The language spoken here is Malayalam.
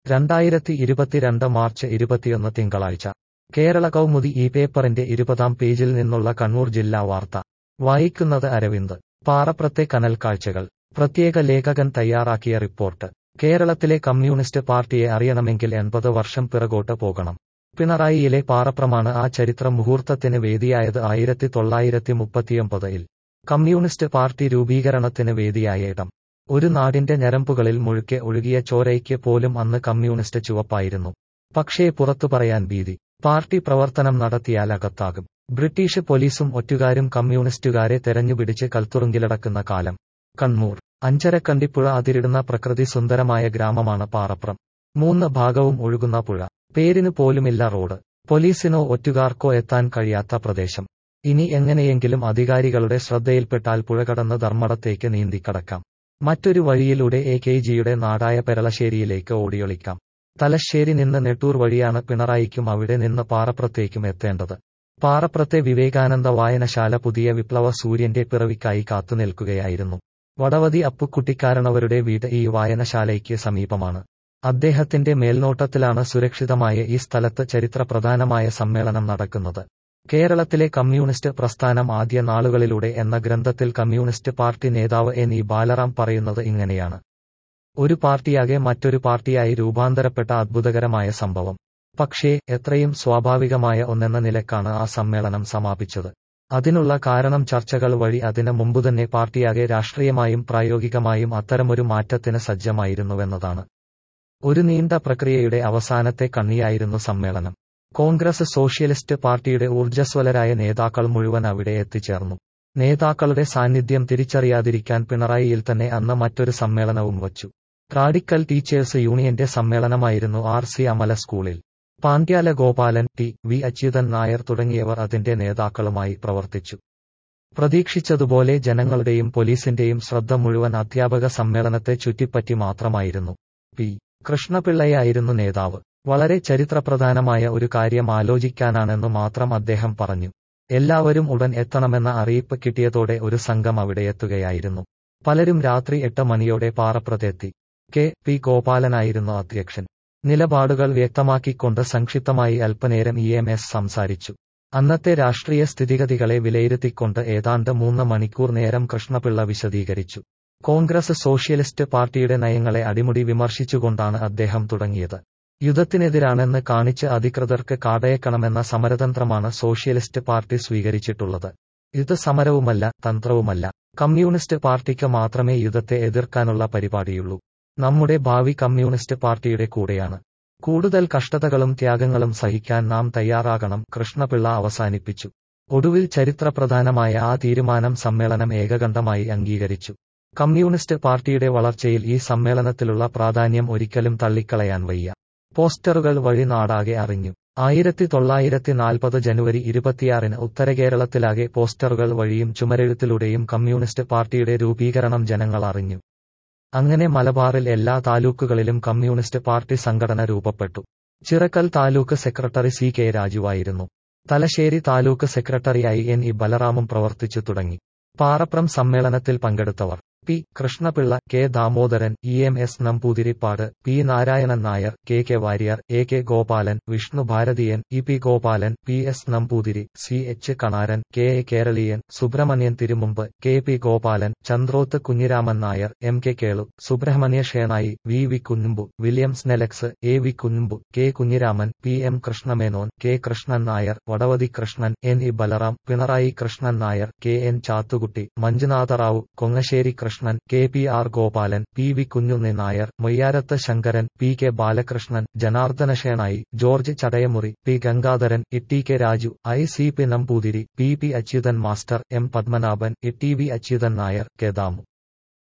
രണ്ടായിരത്തി ഇരുപത്തിരണ്ട് മാർച്ച് ഇരുപത്തിയൊന്ന് തിങ്കളാഴ്ച കേരള കൗമുദി ഈ പേപ്പറിന്റെ ഇരുപതാം പേജിൽ നിന്നുള്ള കണ്ണൂർ ജില്ലാ വാർത്ത വായിക്കുന്നത് അരവിന്ദ് പാറപ്രത്തെ കനൽ കാഴ്ചകൾ പ്രത്യേക ലേഖകൻ തയ്യാറാക്കിയ റിപ്പോർട്ട് കേരളത്തിലെ കമ്മ്യൂണിസ്റ്റ് പാർട്ടിയെ അറിയണമെങ്കിൽ എൺപത് വർഷം പിറകോട്ട് പോകണം പിണറായിയിലെ പാറപ്രമാണ് ആ ചരിത്ര മുഹൂർത്തത്തിന് വേദിയായത് ആയിരത്തി തൊള്ളായിരത്തി മുപ്പത്തിയൊമ്പതിൽ കമ്മ്യൂണിസ്റ്റ് പാർട്ടി രൂപീകരണത്തിന് വേദിയായ ഇടം ഒരു നാടിന്റെ ഞരമ്പുകളിൽ മുഴുക്കെ ഒഴുകിയ ചോരയ്ക്ക് പോലും അന്ന് കമ്മ്യൂണിസ്റ്റ് ചുവപ്പായിരുന്നു പക്ഷേ പുറത്തു പറയാൻ ഭീതി പാർട്ടി പ്രവർത്തനം നടത്തിയാൽ അകത്താകും ബ്രിട്ടീഷ് പോലീസും ഒറ്റുകാരും കമ്മ്യൂണിസ്റ്റുകാരെ തെരഞ്ഞുപിടിച്ച് കൽത്തുറുങ്കിലടക്കുന്ന കാലം കണ്ണൂർ അഞ്ചരക്കണ്ടിപ്പുഴ അതിരിടുന്ന പ്രകൃതി സുന്ദരമായ ഗ്രാമമാണ് പാറപ്രം മൂന്ന് ഭാഗവും ഒഴുകുന്ന പുഴ പേരിനു പോലുമില്ല റോഡ് പോലീസിനോ ഒറ്റുകാർക്കോ എത്താൻ കഴിയാത്ത പ്രദേശം ഇനി എങ്ങനെയെങ്കിലും അധികാരികളുടെ ശ്രദ്ധയിൽപ്പെട്ടാൽ പുഴ കടന്ന് ധർമ്മടത്തേക്ക് നീന്തിക്കടക്കാം മറ്റൊരു വഴിയിലൂടെ എ കെ ജിയുടെ നാടായ പെരളശ്ശേരിയിലേക്ക് ഓടിയൊളിക്കാം തലശ്ശേരി നിന്ന് നെട്ടൂർ വഴിയാണ് പിണറായിക്കും അവിടെ നിന്ന് പാറപ്രത്തേക്കും എത്തേണ്ടത് പാറപ്രത്തെ വിവേകാനന്ദ വായനശാല പുതിയ വിപ്ലവ സൂര്യന്റെ പിറവിക്കായി കാത്തുനിൽക്കുകയായിരുന്നു വടവതി അപ്പുക്കുട്ടിക്കാരണവരുടെ വീട് ഈ വായനശാലയ്ക്ക് സമീപമാണ് അദ്ദേഹത്തിന്റെ മേൽനോട്ടത്തിലാണ് സുരക്ഷിതമായ ഈ സ്ഥലത്ത് ചരിത്രപ്രധാനമായ സമ്മേളനം നടക്കുന്നത് കേരളത്തിലെ കമ്മ്യൂണിസ്റ്റ് പ്രസ്ഥാനം ആദ്യ നാളുകളിലൂടെ എന്ന ഗ്രന്ഥത്തിൽ കമ്മ്യൂണിസ്റ്റ് പാർട്ടി നേതാവ് എൻ ഇ ബാലറാം പറയുന്നത് ഇങ്ങനെയാണ് ഒരു പാർട്ടിയാകെ മറ്റൊരു പാർട്ടിയായി രൂപാന്തരപ്പെട്ട അദ്ഭുതകരമായ സംഭവം പക്ഷേ എത്രയും സ്വാഭാവികമായ ഒന്നെന്ന നിലക്കാണ് ആ സമ്മേളനം സമാപിച്ചത് അതിനുള്ള കാരണം ചർച്ചകൾ വഴി അതിന് മുമ്പുതന്നെ പാർട്ടിയാകെ രാഷ്ട്രീയമായും പ്രായോഗികമായും അത്തരമൊരു മാറ്റത്തിന് സജ്ജമായിരുന്നുവെന്നതാണ് ഒരു നീണ്ട പ്രക്രിയയുടെ അവസാനത്തെ കണ്ണിയായിരുന്നു സമ്മേളനം കോൺഗ്രസ് സോഷ്യലിസ്റ്റ് പാർട്ടിയുടെ ഊർജ്ജസ്വലരായ നേതാക്കൾ മുഴുവൻ അവിടെ എത്തിച്ചേർന്നു നേതാക്കളുടെ സാന്നിധ്യം തിരിച്ചറിയാതിരിക്കാൻ പിണറായിയിൽ തന്നെ അന്ന് മറ്റൊരു സമ്മേളനവും വച്ചു റാഡിക്കൽ ടീച്ചേഴ്സ് യൂണിയന്റെ സമ്മേളനമായിരുന്നു ആർ സി അമല സ്കൂളിൽ പാണ്ഡ്യാല ഗോപാലൻ ടി വി അച്യുതൻ നായർ തുടങ്ങിയവർ അതിന്റെ നേതാക്കളുമായി പ്രവർത്തിച്ചു പ്രതീക്ഷിച്ചതുപോലെ ജനങ്ങളുടെയും പോലീസിന്റെയും ശ്രദ്ധ മുഴുവൻ അധ്യാപക സമ്മേളനത്തെ ചുറ്റിപ്പറ്റി മാത്രമായിരുന്നു പി കൃഷ്ണപിള്ളയായിരുന്നു നേതാവ് വളരെ ചരിത്രപ്രധാനമായ ഒരു കാര്യം ആലോചിക്കാനാണെന്ന് മാത്രം അദ്ദേഹം പറഞ്ഞു എല്ലാവരും ഉടൻ എത്തണമെന്ന അറിയിപ്പ് കിട്ടിയതോടെ ഒരു സംഘം അവിടെയെത്തുകയായിരുന്നു പലരും രാത്രി എട്ട് മണിയോടെ പാറപ്രതെത്തി കെ പി ഗോപാലനായിരുന്നു അധ്യക്ഷൻ നിലപാടുകൾ വ്യക്തമാക്കിക്കൊണ്ട് സംക്ഷിപ്തമായി അല്പനേരം ഇ എം എസ് സംസാരിച്ചു അന്നത്തെ രാഷ്ട്രീയ സ്ഥിതിഗതികളെ വിലയിരുത്തിക്കൊണ്ട് ഏതാണ്ട് മൂന്ന് മണിക്കൂർ നേരം കൃഷ്ണപിള്ള വിശദീകരിച്ചു കോൺഗ്രസ് സോഷ്യലിസ്റ്റ് പാർട്ടിയുടെ നയങ്ങളെ അടിമുടി വിമർശിച്ചുകൊണ്ടാണ് അദ്ദേഹം തുടങ്ങിയത് യുദ്ധത്തിനെതിരാണെന്ന് കാണിച്ച് അധികൃതർക്ക് കാടയക്കണമെന്ന സമരതന്ത്രമാണ് സോഷ്യലിസ്റ്റ് പാർട്ടി സ്വീകരിച്ചിട്ടുള്ളത് ഇത് സമരവുമല്ല തന്ത്രവുമല്ല കമ്മ്യൂണിസ്റ്റ് പാർട്ടിക്ക് മാത്രമേ യുദ്ധത്തെ എതിർക്കാനുള്ള പരിപാടിയുള്ളൂ നമ്മുടെ ഭാവി കമ്മ്യൂണിസ്റ്റ് പാർട്ടിയുടെ കൂടെയാണ് കൂടുതൽ കഷ്ടതകളും ത്യാഗങ്ങളും സഹിക്കാൻ നാം തയ്യാറാകണം കൃഷ്ണപിള്ള അവസാനിപ്പിച്ചു ഒടുവിൽ ചരിത്രപ്രധാനമായ ആ തീരുമാനം സമ്മേളനം ഏകകണ്ഠമായി അംഗീകരിച്ചു കമ്മ്യൂണിസ്റ്റ് പാർട്ടിയുടെ വളർച്ചയിൽ ഈ സമ്മേളനത്തിലുള്ള പ്രാധാന്യം ഒരിക്കലും തള്ളിക്കളയാൻ വയ്യ പോസ്റ്ററുകൾ വഴി നാടാകെ അറിഞ്ഞു ആയിരത്തി തൊള്ളായിരത്തി നാൽപ്പത് ജനുവരി ഇരുപത്തിയാറിന് ഉത്തരകേരളത്തിലാകെ പോസ്റ്ററുകൾ വഴിയും ചുമരെഴുത്തിലൂടെയും കമ്മ്യൂണിസ്റ്റ് പാർട്ടിയുടെ രൂപീകരണം ജനങ്ങൾ അറിഞ്ഞു അങ്ങനെ മലബാറിൽ എല്ലാ താലൂക്കുകളിലും കമ്മ്യൂണിസ്റ്റ് പാർട്ടി സംഘടന രൂപപ്പെട്ടു Chirakkal taluk secretary C K രാജുവായിരുന്നു തലശ്ശേരി താലൂക്ക് സെക്രട്ടറിയായി എൻ ഇ ബലറാമും പ്രവർത്തിച്ചു തുടങ്ങി പാറപ്രം സമ്മേളനത്തിൽ പങ്കെടുത്തവർ P Krishna Pillai K Damodaran E M S Namboodiripad P Narayanan Nair K K Warrier A K Gopalan Vishnu Bharatheeyan E P Gopalan P S Namboothiri C H Kanaran K A Keraleeyan Subramanian Thirumumbu K P Gopalan Chandroth Kunhiraman Nair M K Kelu Subrahmanya Shenoy V V Kunhambu Williams നെലക്സ് A V Kunhambu K Kunhiraman P M Krishna Menon K Krishnan Nair Vadavathi Krishnan N E Balaram Pinarayi Krishnan Nair K N Chathukutty Manjunatha Rao Kongassery Krishnan K P R Gopalan P V Kunhunni Nair Moyyarath Sankaran P K Balakrishnan Janardhana Shenoy George Chadayamuri P Gangadharan E T K Raju I C P Namboothiri P P Achuthan master M Padmanabhan E T V Achuthan Nair K Damu